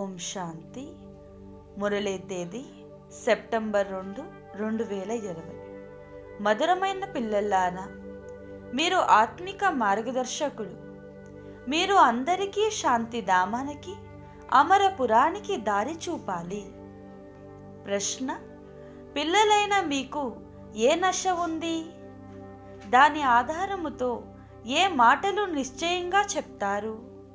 ఓం శాంతి మురళీ తేదీ సెప్టెంబర్ రెండు రెండు వేల ఇరవై మధురమైన పిల్లల్లారా మీరు ఆత్మిక మార్గదర్శకులు మీరు అందరికీ శాంతి ధామానికి అమరపురానికి దారి చూపాలి ప్రశ్న పిల్లలైన మీకు ఏ నశ ఉంది దాని ఆధారముతో ఏ మాటలు నిశ్చయంగా చెప్తారు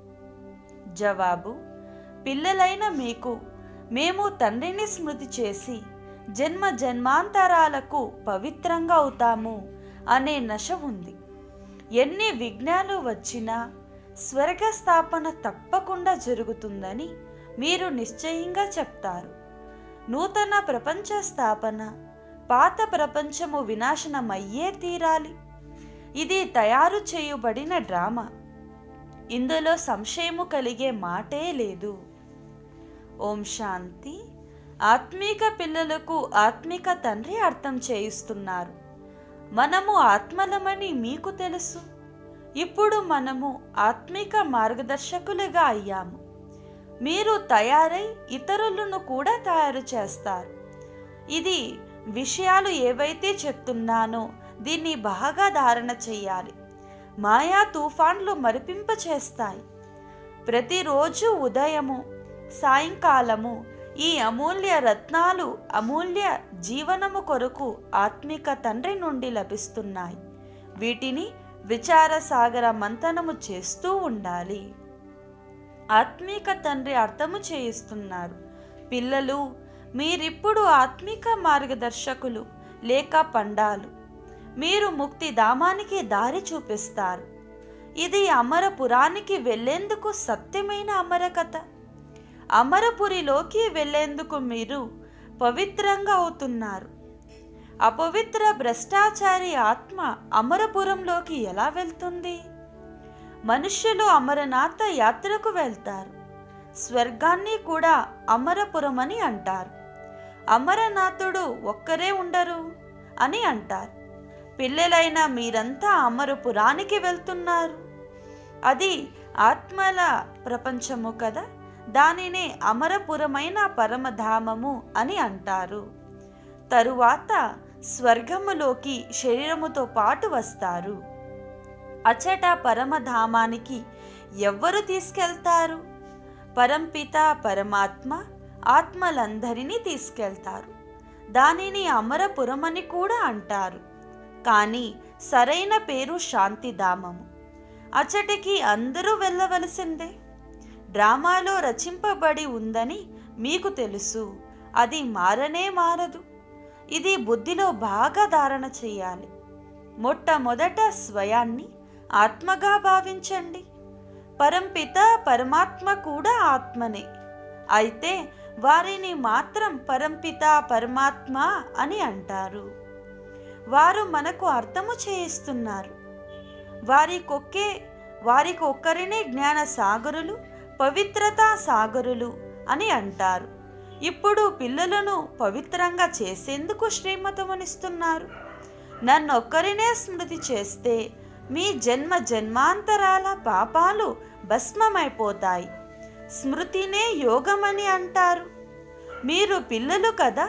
జవాబు పిల్లలైన మీకు మేము తండ్రిని స్మృతి చేసి జన్మ జన్మాంతరాలకు పవిత్రంగా అవుతాము అనే నశ ఉంది ఎన్ని విఘ్నాలు వచ్చినా స్వర్గ స్థాపన తప్పకుండా జరుగుతుందని మీరు నిశ్చయంగా చెప్తారు నూతన ప్రపంచ స్థాపన పాత ప్రపంచము వినాశనమయ్యే తీరాలి ఇది తయారు చేయబడిన డ్రామా ఇందులో సంశయము కలిగే మాటే లేదు ఓం శాంతి ఆత్మీక పిల్లలకు ఆత్మిక తండ్రి అర్థం చేయిస్తున్నారు మనము ఆత్మలమని మీకు తెలుసు ఇప్పుడు మనము ఆత్మిక మార్గదర్శకులుగా అయ్యాము మీరు తయారై ఇతరులను కూడా తయారు చేస్తారు ఇది విషయాలు ఏవైతే చెప్తున్నానో దీన్ని బాగా ధారణ చెయ్యాలి మాయా తుఫాన్లు మరిపింప చేస్తాయి ప్రతిరోజు ఉదయము సాయంకాలము ఈ అమూల్య రత్నాలు అమూల్య జీవనము కొరకు ఆత్మిక తండ్రి నుండి లభిస్తున్నాయి వీటిని విచార సాగర మంతనము చేస్తూ ఉండాలి ఆత్మిక తండ్రి అర్థము చేయిస్తున్నారు పిల్లలు మీరిప్పుడు ఆత్మిక మార్గదర్శకులు లేక పండాలు మీరు ముక్తి ధామానికి దారి చూపిస్తారు ఇది అమరపురానికి వెళ్ళేందుకు సత్యమైన అమర కథ అమరపురిలోకి వెళ్ళేందుకు మీరు పవిత్రంగా అవుతున్నారు అపవిత్ర భ్రష్టాచారి ఆత్మ అమరపురంలోకి ఎలా వెళ్తుంది మనుష్యులు అమరనాథ యాత్రకు వెళ్తారు స్వర్గాన్ని కూడా అమరపురం అని అంటారు అమరనాథుడు ఒక్కరే ఉండరు అని అంటారు పిల్లలైన మీరంతా అమరపురానికి వెళ్తున్నారు అది ఆత్మల ప్రపంచము కదా దానినే అమరపురమైన పరమధామము అని అంటారు తరువాత స్వర్గములోకి శరీరముతో పాటు వస్తారు అచట పరమధామానికి ఎవ్వరు తీసుకెళ్తారు పరంపిత పరమాత్మ ఆత్మలందరినీ తీసుకెళ్తారు దానిని అమరపురమని కూడా అంటారు కానీ సరైన పేరు శాంతిధామము అచటికి అందరూ వెళ్ళవలసిందే డ్రామాలో రచింపబడి ఉందని మీకు తెలుసు అది మారనే మారదు ఇది బుద్ధిలో బాగా ధారణ చేయాలి మొట్టమొదట స్వయాన్ని ఆత్మగా భావించండి పరంపిత పరమాత్మ కూడా ఆత్మనే అయితే వారిని మాత్రం పరంపిత పరమాత్మ అని అంటారు వారు మనకు అర్థము చేయిస్తున్నారు వారికొక్కే వారికి ఒక్కరినే జ్ఞాన సాగరులు పవిత్రతా సాగరులు అని అంటారు ఇప్పుడు పిల్లలను పవిత్రంగా చేసేందుకు శ్రీమతమునిస్తున్నారు నన్నొక్కరినే స్మృతి చేస్తే మీ జన్మ జన్మాంతరాల పాపాలు భస్మమైపోతాయి స్మృతినే యోగమని అంటారు మీరు పిల్లలు కదా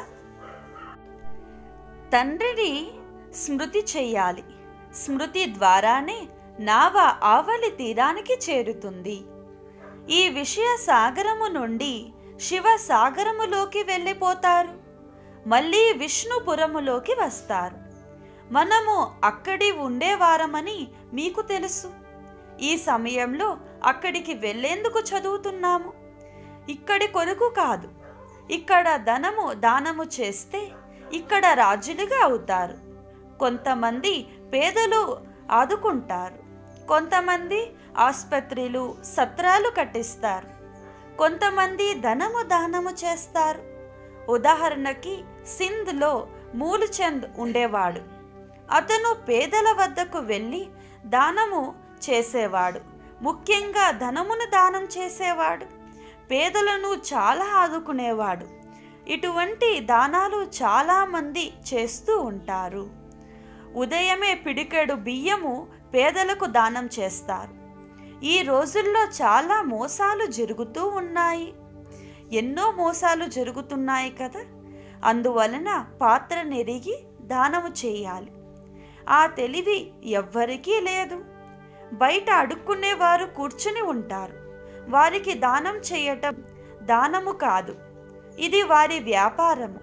తండ్రిని స్మృతి చెయ్యాలి స్మృతి ద్వారానే నావ ఆవలి తీరానికి చేరుతుంది ఈ విషయ సాగరము నుండి శివ సాగరములోకి వెళ్ళిపోతారు మళ్ళీ విష్ణుపురములోకి వస్తారు మనము అక్కడి ఉండేవారమని మీకు తెలుసు ఈ సమయంలో అక్కడికి వెళ్ళేందుకు చదువుతున్నాము ఇక్కడి కొరకు కాదు ఇక్కడ ధనము దానము చేస్తే ఇక్కడ రాజులుగా అవుతారు కొంతమంది పేదలు ఆదుకుంటారు కొంతమంది ఆసుపత్రులు సత్రాలు కట్టిస్తారు కొంతమంది ధనము దానము చేస్తారు ఉదాహరణకి సింధ్లో మూలుచంద్ ఉండేవాడు అతను పేదల వద్దకు వెళ్ళి దానము చేసేవాడు ముఖ్యంగా ధనమును దానం చేసేవాడు పేదలను చాలా ఆదుకునేవాడు ఇటువంటి దానాలు చాలామంది చేస్తూ ఉంటారు ఉదయమే పిడికెడు బియ్యము పేదలకు దానం చేస్తారు ఈ రోజుల్లో చాలా మోసాలు జరుగుతూ ఉన్నాయి ఎన్నో మోసాలు జరుగుతున్నాయి కదా అందువలన పాత్ర నెరిగి దానము చేయాలి ఆ తెలివి ఎవ్వరికీ లేదు బయట అడుక్కునేవారు కూర్చుని ఉంటారు వారికి దానం చేయటం దానము కాదు ఇది వారి వ్యాపారము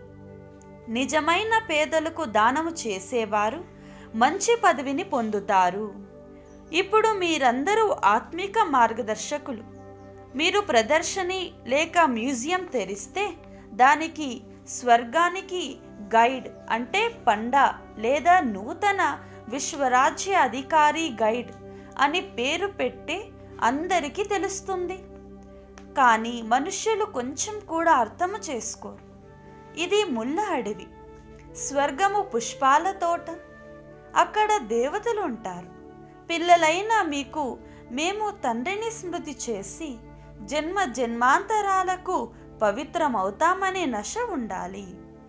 నిజమైన పేదలకు దానము చేసేవారు మంచి పదవిని పొందుతారు ఇప్పుడు మీరందరూ ఆత్మిక మార్గదర్శకులు మీరు ప్రదర్శని లేక మ్యూజియం తెరిస్తే దానికి స్వర్గానికి గైడ్ అంటే పండ లేదా నూతన విశ్వరాజ్య అధికారి గైడ్ అని పేరు పెట్టి అందరికీ తెలుస్తుంది కానీ మనుష్యులు కొంచెం కూడా అర్థము చేసుకోరు ఇది ముళ్ళ అడవి స్వర్గము పుష్పాల తోట అక్కడ దేవతలు ఉంటారు పిల్లలైన మీకు మేము తండ్రిని స్మృతి చేసి జన్మ జన్మాంతరాలకు పవిత్రమవుతామనే నశ ఉండాలి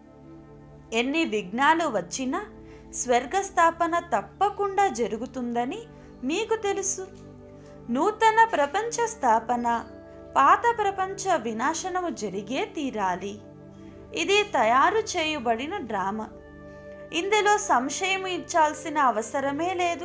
ఎన్ని విఘ్నాలు వచ్చినా స్వర్గస్థాపన తప్పకుండా జరుగుతుందని మీకు తెలుసు నూతన ప్రపంచ స్థాపన పాత ప్రపంచ వినాశనము జరిగే తీరాలి ఇది తయారు చేయబడిన డ్రామా ఇందులో సంశయం ఇచ్చాల్సిన అవసరమే లేదు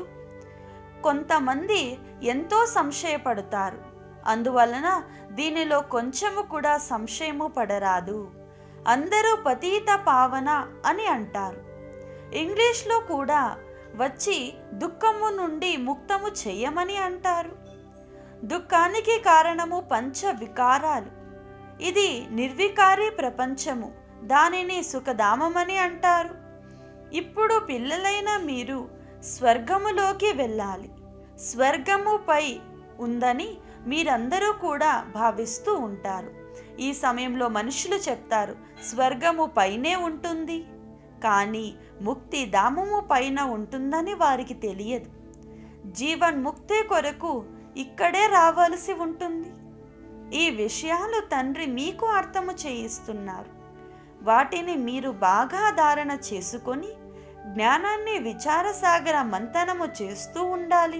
కొంతమంది ఎంతో సంశయపడతారు అందువలన దీనిలో కొంచెము కూడా సంశయము పడరాదు అందరూ పతీత పావన అని అంటారు ఇంగ్లీష్లో కూడా వచ్చి దుఃఖము నుండి ముక్తము చెయ్యమని అంటారు దుఃఖానికి కారణము పంచ వికారాలు ఇది నిర్వికారి ప్రపంచము దానిని సుఖధామమని అంటారు ఇప్పుడు పిల్లలైన మీరు స్వర్గములోకి వెళ్ళాలి స్వర్గముపై ఉందని మీరందరూ కూడా భావిస్తూ ఉంటారు ఈ సమయంలో మనుషులు చెప్తారు స్వర్గము పైనే ఉంటుంది కానీ ముక్తి ధామము పైన ఉంటుందని వారికి తెలియదు జీవన్ ముక్తి కొరకు ఇక్కడే రావాల్సి ఉంటుంది ఈ విషయాలు తండ్రి మీకు అర్థము చేయిస్తున్నారు వాటిని మీరు బాగా ధారణ చేసుకొని జ్ఞానాన్ని విచారసాగర మంతనము చేస్తూ ఉండాలి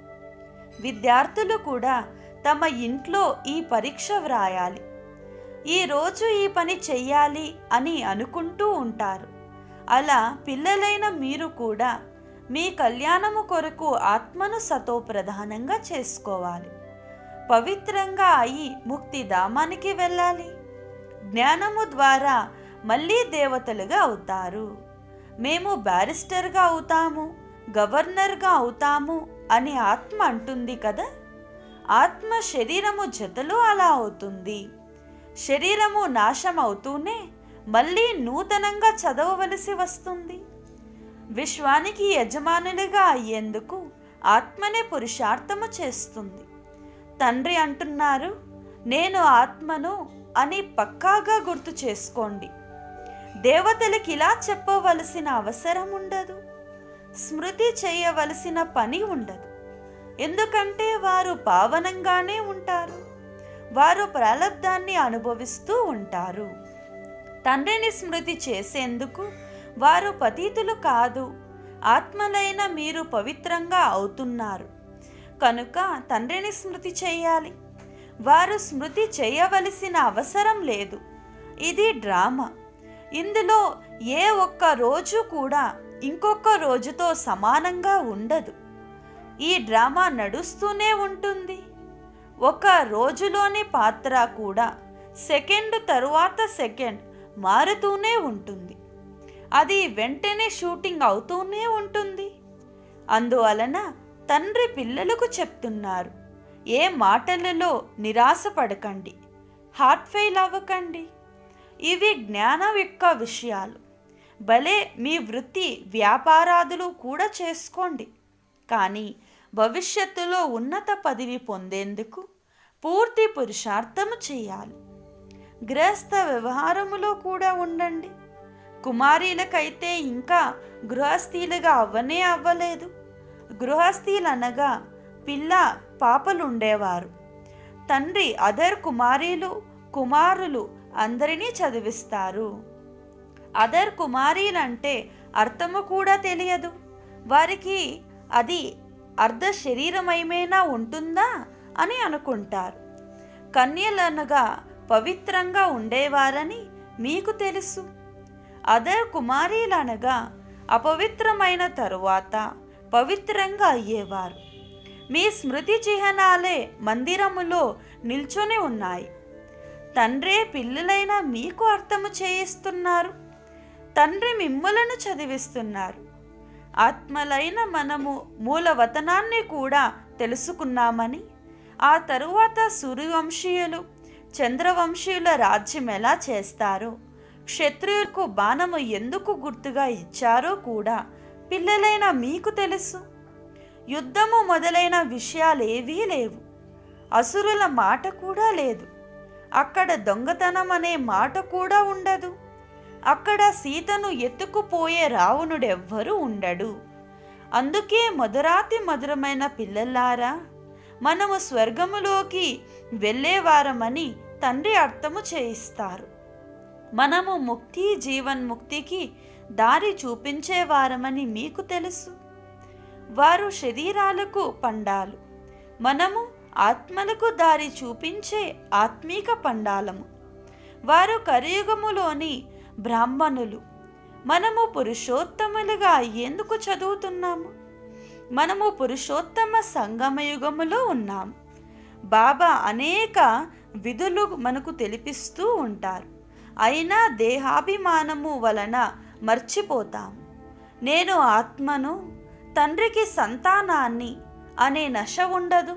విద్యార్థులు కూడా తమ ఇంట్లో ఈ పరీక్ష వ్రాయాలి ఈరోజు ఈ పని చెయ్యాలి అని అనుకుంటూ ఉంటారు అలా పిల్లలైన మీరు కూడా మీ కళ్యాణము కొరకు ఆత్మను సతో ప్రధానంగా చేసుకోవాలి పవిత్రంగా అయి ముక్తిధామానికి వెళ్ళాలి జ్ఞానము ద్వారా మళ్ళీ దేవతలుగా అవుతారు మేము బ్యారిస్టర్గా అవుతాము గవర్నర్గా అవుతాము అని ఆత్మ అంటుంది కదా ఆత్మ శరీరము జతలో అలా అవుతుంది శరీరము నాశం అవుతూనే మళ్ళీ నూతనంగా చదవవలసి వస్తుంది విశ్వానికి యజమానులుగా అయ్యేందుకు ఆత్మనే పురుషార్థము చేస్తుంది తండ్రి అంటున్నారు నేను ఆత్మను అని పక్కాగా గుర్తు చేసుకోండి దేవతలకి ఇలా చెప్పవలసిన అవసరం ఉండదు స్మృతి చేయవలసిన పని ఉండదు ఎందుకంటే వారు పావనంగానే ఉంటారు వారు ప్రాలబ్ధాన్ని అనుభవిస్తూ ఉంటారు తండ్రిని స్మృతి చేసేందుకు వారు పతీతులు కాదు ఆత్మలైన మీరు పవిత్రంగా అవుతున్నారు కనుక తండ్రిని స్మృతి చేయాలి వారు స్మృతి చేయవలసిన అవసరం లేదు ఇది డ్రామా ఇందులో ఏ ఒక్క రోజు కూడా ఇంకొక రోజుతో సమానంగా ఉండదు ఈ డ్రామా నడుస్తూనే ఉంటుంది ఒక రోజులోని పాత్ర కూడా సెకండ్ తరువాత సెకండ్ మారుతూనే ఉంటుంది అది వెంటనే షూటింగ్ అవుతూనే ఉంటుంది అందువలన తండ్రి పిల్లలకు చెప్తున్నారు ఏ మాటలలో నిరాశపడకండి హార్ట్ ఫెయిల్ అవ్వకండి ఇవి జ్ఞానం యొక్క విషయాలు భలే మీ వృత్తి వ్యాపారాదులు కూడా చేసుకోండి కానీ భవిష్యత్తులో ఉన్నత పదవి పొందేందుకు పూర్తి పురుషార్థము చేయాలి గృహస్థ వ్యవహారములో కూడా ఉండండి కుమారీలకైతే ఇంకా గృహస్థీలుగా అవ్వనే అవ్వలేదు గృహస్థీలనగా పిల్ల పాపలు ఉండేవారు తండ్రి అదర్ కుమారీలు కుమారులు అందరినీ చదివిస్తారు అదర్ కుమారీలంటే అర్థము కూడా తెలియదు వారికి అది అర్ధ శరీరమయమైనా ఉంటుందా అని అనుకుంటారు కన్యలనగా పవిత్రంగా ఉండేవారని మీకు తెలుసు అదర్ కుమారీలనగా అపవిత్రమైన తరువాత పవిత్రంగా అయ్యేవారు మీ స్మృతి చిహ్నాలే మందిరములో నిల్చొని ఉన్నాయి తండ్రే పిల్లలైన మీకు అర్థము చేయిస్తున్నారు తండ్రి మిమ్ములను చదివిస్తున్నారు ఆత్మలైన మనము మూలవతనాన్ని కూడా తెలుసుకున్నామని ఆ తరువాత సూర్యవంశీయులు చంద్రవంశీయుల రాజ్యం ఎలా చేస్తారో క్షత్రియులకు బాణము ఎందుకు గుర్తుగా ఇచ్చారో కూడా పిల్లలైన మీకు తెలుసు యుద్ధము మొదలైన విషయాలేవీ లేవు అసురుల మాట కూడా లేదు అక్కడ దొంగతనం అనే మాట కూడా ఉండదు అక్కడ సీతను ఎత్తుకుపోయే రావణుడెవ్వరూ ఉండడు అందుకే మధురాతి మధురమైన పిల్లలారా మనము స్వర్గములోకి వెళ్ళేవారమని తండ్రి అర్థము చేయిస్తారు మనము ముక్తి జీవన్ముక్తికి దారి చూపించేవారమని మీకు తెలుసు వారు శరీరాలకు పండాలు మనము ఆత్మలకు దారి చూపించే ఆత్మీక పండాలము వారు కలియుగములోని బ్రాహ్మణులు మనము పురుషోత్తములుగా ఎందుకు చదువుతున్నాము మనము పురుషోత్తమ సంగమయుగములో ఉన్నాము బాబా అనేక విధులు మనకు తెలిపిస్తూ ఉంటారు అయినా దేహాభిమానము వలన మర్చిపోతాము నేను ఆత్మను తండ్రికి సంతానాన్ని అనే నశ ఉండదు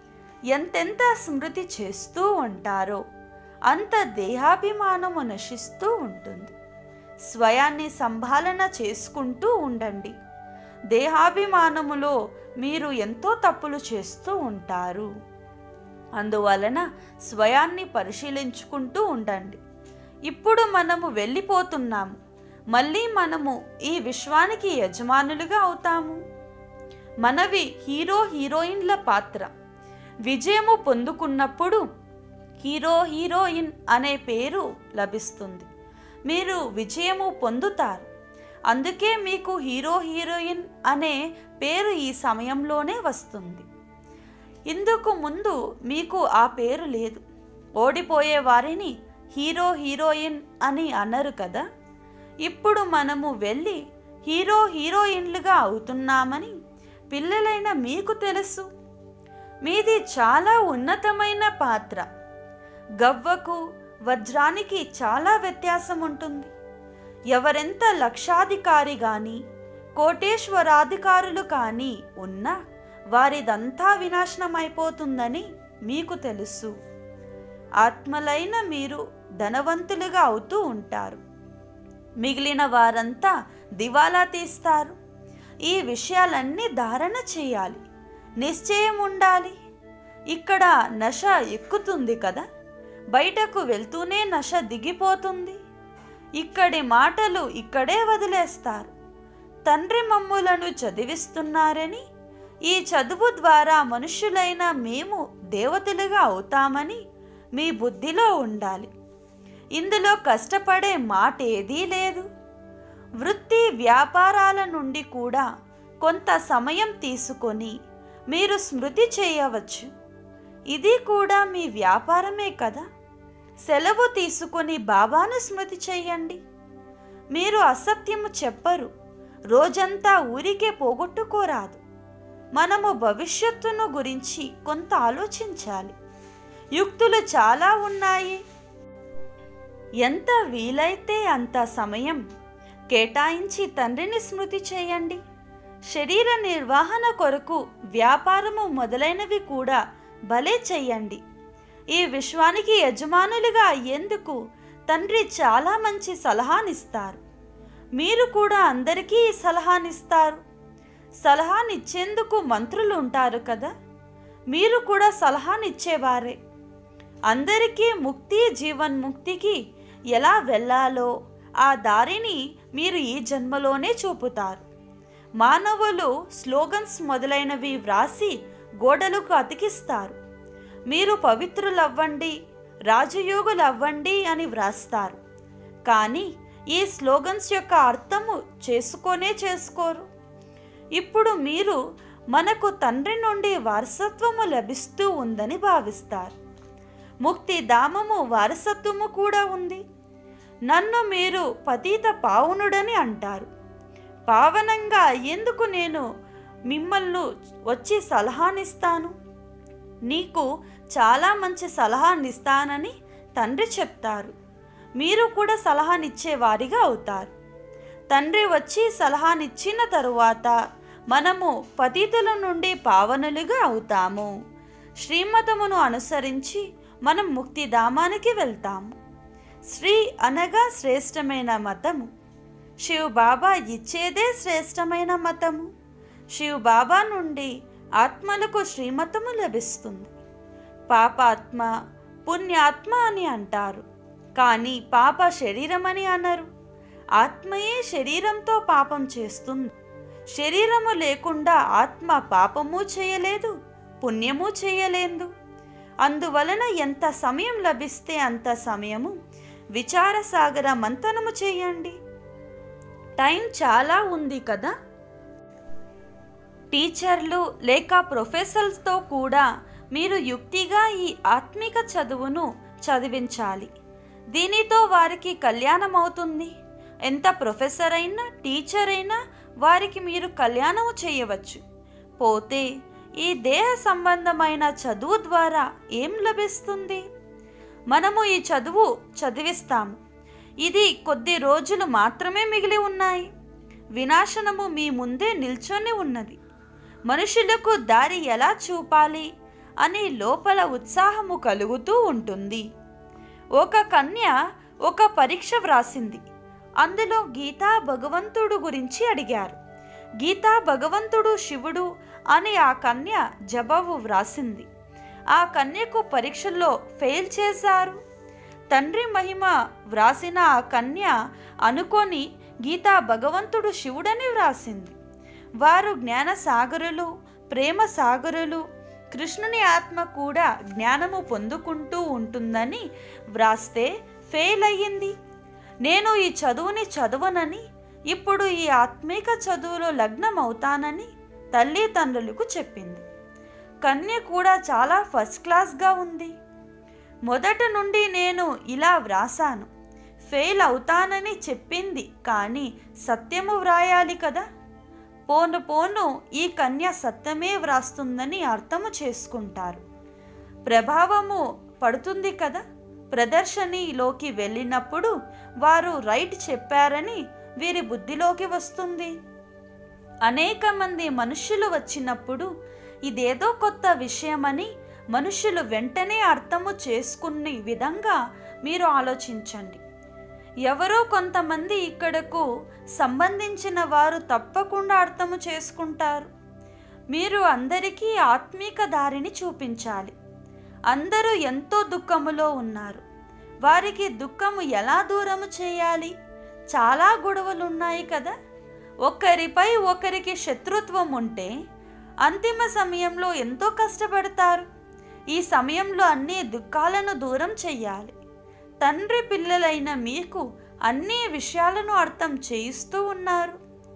ఎంతెంత స్మృతి చేస్తూ ఉంటారో అంత దేహాభిమానము నశిస్తూ ఉంటుంది స్వయాన్ని సంభాలన చేసుకుంటూ ఉండండి దేహాభిమానములో మీరు ఎంతో తప్పులు చేస్తూ ఉంటారు అందువలన స్వయాన్ని పరిశీలించుకుంటూ ఉండండి ఇప్పుడు మనము వెళ్ళిపోతున్నాము మళ్ళీ మనము ఈ విశ్వానికి యజమానులుగా అవుతాము మనవి హీరో హీరోయిన్ల పాత్ర విజయము పొందుకున్నప్పుడు హీరో హీరోయిన్ అనే పేరు లభిస్తుంది మీరు విజయము పొందుతారు అందుకే మీకు హీరో హీరోయిన్ అనే పేరు ఈ సమయంలోనే వస్తుంది ఇందుకు ముందు మీకు ఆ పేరు లేదు ఓడిపోయే వారిని హీరో హీరోయిన్ అని అన్నారు కదా ఇప్పుడు మనము వెళ్ళి హీరో హీరోయిన్లుగా అవుతున్నామని పిల్లలైన మీకు తెలుసు మీది చాలా ఉన్నతమైన పాత్ర గవ్వకు వజ్రానికి చాలా వ్యత్యాసం ఉంటుంది ఎవరెంత లక్షాధికారి కానీ కోటేశ్వరాధికారులు కానీ ఉన్నా వారిదంతా వినాశనం అయిపోతుందని మీకు తెలుసు ఆత్మలైన మీరు ధనవంతులుగా అవుతూ ఉంటారు మిగిలిన వారంతా దివాలా తీస్తారు ఈ విషయాలన్నీ ధారణ చేయాలి నిశ్చయం ఉండాలి ఇక్కడ నశ ఎక్కుతుంది కదా బయటకు వెళ్తూనే నశ దిగిపోతుంది ఇక్కడి మాటలు ఇక్కడే వదిలేస్తారు తండ్రి మమ్ములను చదివిస్తున్నారని ఈ చదువు ద్వారా మనుష్యులైన మేము దేవతలుగా అవుతామని మీ బుద్ధిలో ఉండాలి ఇందులో కష్టపడే మాట ఏదీ లేదు వృత్తి వ్యాపారాల నుండి కూడా కొంత సమయం తీసుకొని మీరు స్మృతి చేయవచ్చు ఇది కూడా మీ వ్యాపారమే కదా సెలవు తీసుకొని బాబాను స్మృతి చేయండి మీరు అసత్యము చెప్పరు రోజంతా ఊరికే పోగొట్టుకోరాదు మనము భవిష్యత్తును గురించి కొంత ఆలోచించాలి యుక్తులు చాలా ఉన్నాయి ఎంత వీలైతే అంత సమయం కేటాయించి తండ్రిని స్మృతి చేయండి శరీర నిర్వహణ కొరకు వ్యాపారము మొదలైనవి కూడా భలే చెయ్యండి ఈ విశ్వానికి యజమానులుగా అయ్యేందుకు తండ్రి చాలా మంచి సలహానిస్తారు మీరు కూడా అందరికీ ఈ సలహానిస్తారు సలహానిచ్చేందుకు మంత్రులు ఉంటారు కదా మీరు కూడా సలహానిచ్చేవారే అందరికీ ముక్తి జీవన్ముక్తికి ఎలా వెళ్ళాలో ఆ దారిని మీరు ఈ జన్మలోనే చూపుతారు మానవులు స్లోగన్స్ మొదలైనవి వ్రాసి గోడలకు అతికిస్తారు మీరు పవిత్రులవ్వండి రాజయోగులవ్వండి అని వ్రాస్తారు కానీ ఈ స్లోగన్స్ యొక్క అర్థము చేసుకొనే చేసుకోరు ఇప్పుడు మీరు మనకు తండ్రి నుండి వారసత్వము లభిస్తూ ఉందని భావిస్తారు ముక్తి ధామము వారసత్వము కూడా ఉంది నన్ను మీరు పతీత పావనుడని అంటారు పావనంగా ఎందుకు నేను మిమ్మల్ని వచ్చి సలహానిస్తాను నీకు చాలా మంచి సలహానిస్తానని తండ్రి చెప్తారు మీరు కూడా సలహానిచ్చే వారిగా అవుతారు తండ్రి వచ్చి సలహానిచ్చిన తరువాత మనము పతితుల నుండి పావనులుగా అవుతాము శ్రీమతమును అనుసరించి మనం ముక్తిధామానికి వెళ్తాము శ్రీ అనగా శ్రేష్టమైన మతము శివ్ బాబా ఇచ్చేదే శ్రేష్టమైన మతము శివ్ బాబా నుండి ఆత్మలకు శ్రీమతము లభిస్తుంది పాపాత్మ పుణ్యాత్మ అని అంటారు కానీ పాప శరీరం అని అనరు ఆత్మయే శరీరంతో పాపం చేస్తుంది శరీరము లేకుండా ఆత్మ పాపము చేయలేదు పుణ్యము చేయలేదు అందువలన ఎంత సమయం లభిస్తే అంత సమయము విచారసాగర మంతనము చేయండి టైం చాలా ఉంది కదా టీచర్లు లేక ప్రొఫెసర్స్తో కూడా మీరు యుక్తిగా ఈ ఆత్మిక చదువును చదివించాలి దీనితో వారికి కళ్యాణం అవుతుంది ఎంత ప్రొఫెసర్ అయినా టీచర్ అయినా వారికి మీరు కళ్యాణము చేయవచ్చు పోతే ఈ దేహ సంబంధమైన చదువు ద్వారా ఏం లభిస్తుంది మనము ఈ చదువు చదివిస్తాము ఇది కొద్ది రోజులు మాత్రమే మిగిలి ఉన్నాయి వినాశనము మీ ముందే నిల్చొని ఉన్నది మనుషులకు దారి ఎలా చూపాలి అని లోపల ఉత్సాహము కలుగుతూ ఉంటుంది ఒక కన్య ఒక పరీక్ష వ్రాసింది అందులో గీతా భగవంతుడు గురించి అడిగారు గీతా భగవంతుడు శివుడు అని ఆ కన్య జవాబు వ్రాసింది ఆ కన్యకు పరీక్షల్లో ఫెయిల్ చేశారు తండ్రి మహిమ వ్రాసిన ఆ కన్య అనుకొని గీతా భగవంతుడు శివుడని వ్రాసింది వారు జ్ఞాన సాగరులు ప్రేమ సాగరులు కృష్ణుని ఆత్మ కూడా జ్ఞానము పొందుకుంటూ ఉంటుందని వ్రాస్తే ఫెయిల్ అయ్యింది నేను ఈ చదువుని చదవనని ఇప్పుడు ఈ ఆత్మీక చదువులో లగ్నం అవుతానని తల్లిదండ్రులకు చెప్పింది కన్య కూడా చాలా ఫస్ట్ క్లాస్గా ఉంది మొదట నుండి నేను ఇలా వ్రాసాను ఫెయిల్ అవుతానని చెప్పింది కానీ సత్యము వ్రాయాలి కదా పోను పోను ఈ కన్య సత్యమే వ్రాస్తుందని అర్థము చేసుకుంటారు ప్రభావము పడుతుంది కదా ప్రదర్శనలోకి వెళ్ళినప్పుడు వారు రైట్ చెప్పారని వీరి బుద్ధిలోకి వస్తుంది అనేక మంది మనుష్యులు వచ్చినప్పుడు ఇదేదో కొత్త విషయమని మనుషులు వెంటనే అర్థము చేసుకునే విధంగా మీరు ఆలోచించండి ఎవరో కొంతమంది ఇక్కడకు సంబంధించిన వారు తప్పకుండా అర్థము చేసుకుంటారు మీరు అందరికీ ఆత్మీక దారిని చూపించాలి అందరూ ఎంతో దుఃఖములో ఉన్నారు వారికి దుఃఖము ఎలా దూరము చేయాలి చాలా గొడవలు ఉన్నాయి కదా ఒకరిపై ఒకరికి శత్రుత్వం ఉంటే అంతిమ సమయంలో ఎంతో కష్టపడతారు ఈ సమయంలో అన్ని దుఃఖాలను దూరం చెయ్యాలి తండ్రి పిల్లలైన మీకు అన్ని విషయాలను అర్థం చేయిస్తూ ఉన్నారు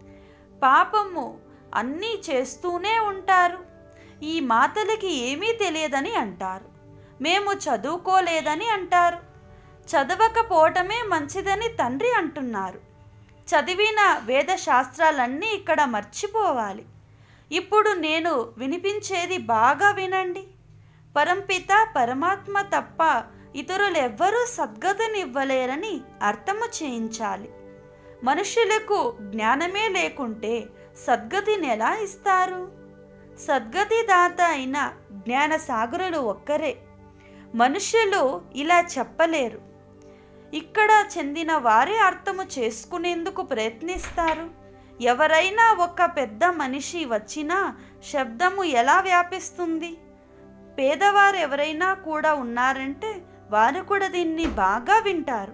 పాపము అన్నీ చేస్తూనే ఉంటారు ఈ మాతలకి ఏమీ తెలియదని అంటారు మేము చదువుకోలేదని అంటారు చదవకపోవటమే మంచిదని తండ్రి అంటున్నారు చదివిన వేద శాస్త్రాలన్నీ ఇక్కడ మర్చిపోవాలి ఇప్పుడు నేను వినిపించేది బాగా వినండి పరంపిత పరమాత్మ తప్ప ఇతరులెవ్వరూ సద్గతినివ్వలేరని అర్థము చేయించాలి మనుషులకు జ్ఞానమే లేకుంటే సద్గతిని ఎలా ఇస్తారు సద్గతి దాత అయిన జ్ఞాన సాగరులు ఒక్కరే మనుషులు ఇలా చెప్పలేరు ఇక్కడ చెందిన వారే అర్థము చేసుకునేందుకు ప్రయత్నిస్తారు ఎవరైనా ఒక పెద్ద మనిషి వచ్చినా శబ్దము ఎలా వ్యాపిస్తుంది పేదవారు ఎవరైనా కూడా ఉన్నారంటే వారు కూడా దీన్ని బాగా వింటారు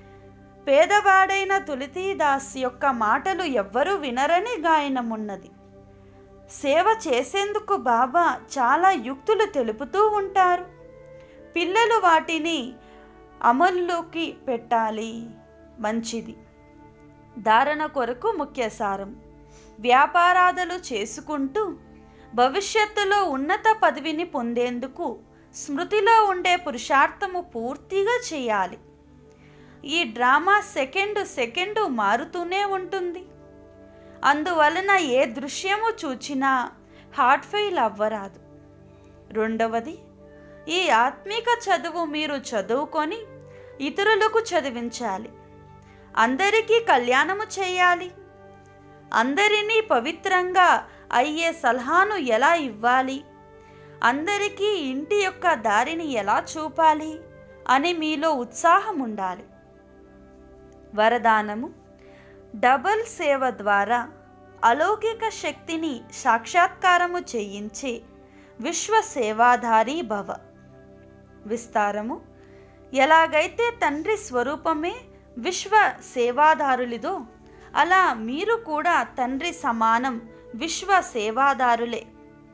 పేదవాడైన తులతీదాస్ యొక్క మాటలు ఎవ్వరూ వినరని గాయనమున్నది సేవ చేసేందుకు బాబా చాలా యుక్తులు తెలుపుతూ ఉంటారు పిల్లలు వాటిని అమల్లోకి పెట్టాలి మంచిది ధారణ కొరకు ముఖ్య సారం వ్యాపారాదులు చేసుకుంటూ భవిష్యత్తులో ఉన్నత పదవిని పొందేందుకు స్మృతిలో ఉండే పురుషార్థము పూర్తిగా చేయాలి ఈ డ్రామా సెకండ్ సెకండ్ మారుతూనే ఉంటుంది అందువలన ఏ దృశ్యము చూచినా హార్ట్ ఫెయిల్ అవ్వరాదు రెండవది ఈ ఆత్మిక చదువు మీరు చదువుకొని ఇతరులకు చదివించాలి అందరికీ కళ్యాణము చేయాలి అందరినీ పవిత్రంగా అయ్యే సలహాను ఎలా ఇవ్వాలి అందరికీ ఇంటి యొక్క దారిని ఎలా చూపాలి అని మీలో ఉత్సాహం ఉండాలి వరదానము డబల్ సేవ ద్వారా అలౌకిక శక్తిని సాక్షాత్కారము చేయించే విశ్వ సేవాధారి భవ విస్తారము ఎలాగైతే తండ్రి స్వరూపమే విశ్వ సేవాదారులిదో అలా మీరు కూడా తండ్రి సమానం విశ్వ సేవాదారులే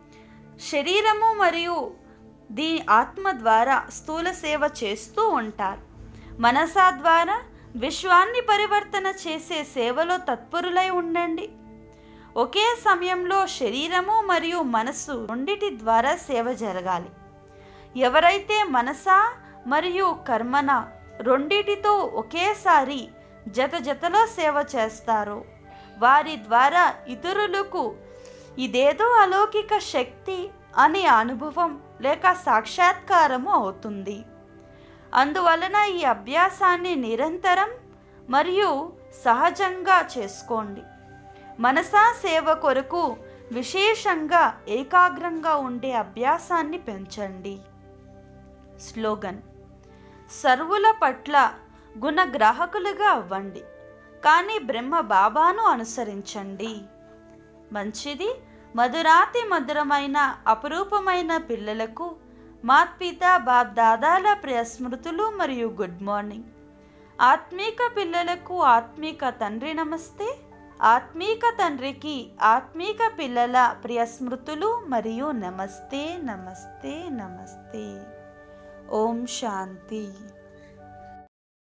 శరీరము మరియు దీ ఆత్మ ద్వారా స్థూల సేవ చేస్తూ ఉంటారు మనసా ద్వారా విశ్వాన్ని పరివర్తన చేసే సేవలో తత్పరులై ఉండండి ఒకే సమయంలో శరీరము మరియు మనస్సు రెండిటి ద్వారా సేవ జరగాలి ఎవరైతే మనసా మరియు కర్మన రెండిటితో ఒకేసారి జత జతలో సేవ చేస్తారో వారి ద్వారా ఇతరులకు ఇదేదో అలౌకిక శక్తి అనే అనుభవం లేక సాక్షాత్కారము అవుతుంది అందువలన ఈ అభ్యాసాన్ని నిరంతరం మరియు సహజంగా చేసుకోండి మనసా సేవ కొరకు విశేషంగా ఏకాగ్రంగా ఉండే అభ్యాసాన్ని పెంచండి స్లోగన్ సర్వుల పట్ల గుణగ్రాహకులుగా అవ్వండి కానీ బ్రహ్మ బాబాను అనుసరించండి మంచిది మధురాతి మధురమైన అపురూపమైన పిల్లలకు మాత్పిత బాప్ దాదాల ప్రియ స్మృతులు మరియు గుడ్ మార్నింగ్ ఆత్మీక పిల్లలకు ఆత్మీక తండ్రి నమస్తే ఆత్మీక తండ్రికి ఆత్మీక పిల్లల ప్రియ స్మృతులు మరియు నమస్తే నమస్తే నమస్తే ఓం శాంతి